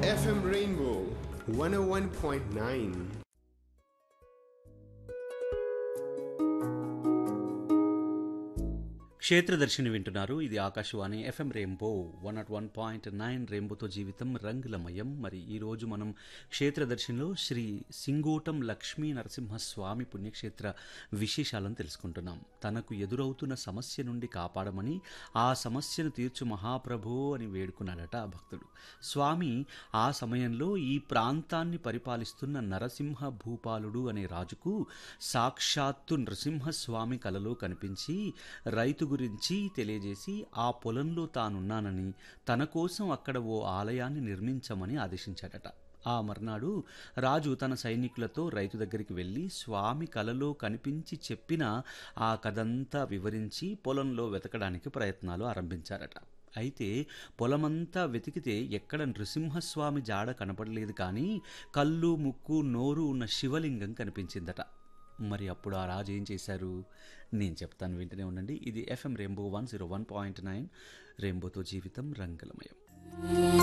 FM Rainbow 101.9. క్షేత్రదర్శిని వింటున్నారు ఇది Akashvani FM rainbow one nought one point nine రెయిన్బోతో జీవితం రంగులమయం మరి ఈరోజు మనం క్షేత్రదర్శినిలో శ్రీ సింగోటం లక్ష్మీ నరసింహస్వామి పుణ్యక్షేత్ర విశేషాలను తెలుసుకుంటున్నాం తనకు ఎదురవుతున్న సమస్య నుండి కాపాడమని ఆ సమస్యను తీర్చు మహాప్రభో అని వేడుకున్నాడట ఆ భక్తుడు స్వామి ఆ సమయంలో ఈ ప్రాంతాన్ని పరిపాలిస్తున్న నరసింహ భూపాలుడు అనే రాజుకు సాక్షాత్తు నృసింహస్వామి కలలో కనిపించి రైతు గురించి తెలియజేసి ఆ పొలంలో తానున్నానని తన కోసం అక్కడ ఓ ఆలయాన్ని నిర్మించమని ఆదేశించాడట ఆ మర్నాడు రాజు తన సైనికులతో రైతు దగ్గరికి వెళ్ళి స్వామి కలలో కనిపించి చెప్పిన ఆ కథంతా వివరించి పొలంలో వెతకడానికి ప్రయత్నాలు ఆరంభించారట అయితే పొలమంతా వెతికితే ఎక్కడ నృసింహస్వామి జాడ కనపడలేదు కానీ కళ్ళు ముక్కు నోరు ఉన్న శివలింగం కనిపించిందట మరి అప్పుడు ఆ రాజు ఏం చేశారు నేను చెప్తాను వింటూనే ఉండండి ఇది FM rainbow one zero one point nine రెయిన్బోతో జీవితం రంగులమయం